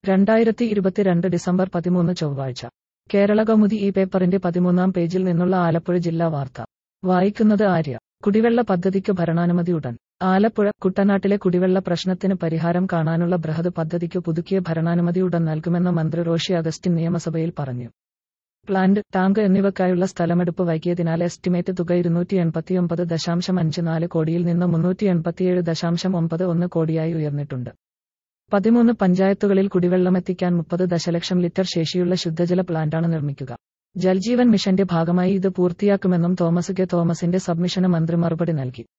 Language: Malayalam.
രണ്ടായിരത്തി ഇരുപത്തിരണ്ട് ഡിസംബർ പതിമൂന്ന് ചൊവ്വാഴ്ച കേരള കൗമുദി ഈ പേപ്പറിന്റെ പതിമൂന്നാം പേജിൽ നിന്നുള്ള ആലപ്പുഴ ജില്ലാ വാർത്ത വായിക്കുന്നത് ആര്യ കുടിവെള്ള പദ്ധതിക്ക് ഭരണാനുമതി ഉടൻ ആലപ്പുഴ കുട്ടനാട്ടിലെ കുടിവെള്ള പ്രശ്നത്തിന് പരിഹാരം കാണാനുള്ള ബൃഹത് പദ്ധതിക്ക് പുതുക്കിയ ഭരണാനുമതി ഉടൻ നൽകുമെന്ന് മന്ത്രി റോഷി അഗസ്റ്റിൻ നിയമസഭയിൽ പറഞ്ഞു പ്ലാന്റ് ടാങ്ക് എന്നിവയ്ക്കായുള്ള സ്ഥലമെടുപ്പ് വൈകിയതിനാൽ എസ്റ്റിമേറ്റ് തുക ഇരുന്നൂറ്റി എൺപത്തിയൊമ്പത് ദശാംശം അഞ്ച് നാല് കോടിയിൽ നിന്ന് മുന്നൂറ്റി എൺപത്തിയേഴ് ദശാംശം ഒമ്പത് ഒന്ന് കോടിയായി ഉയർന്നിട്ടുണ്ട് പതിമൂന്ന് പഞ്ചായത്തുകളിൽ കുടിവെള്ളമെത്തിക്കാൻ മുപ്പത് ദശലക്ഷം ലിറ്റർ ശേഷിയുള്ള ശുദ്ധജല പ്ലാന്റാണ് നിർമ്മിക്കുക ജൽജീവൻ മിഷന്റെ ഭാഗമായി ഇത് പൂർത്തിയാക്കുമെന്നും തോമസ് കെ തോമസിന്റെ സബ്മിഷന് മന്ത്രി മറുപടി നൽകി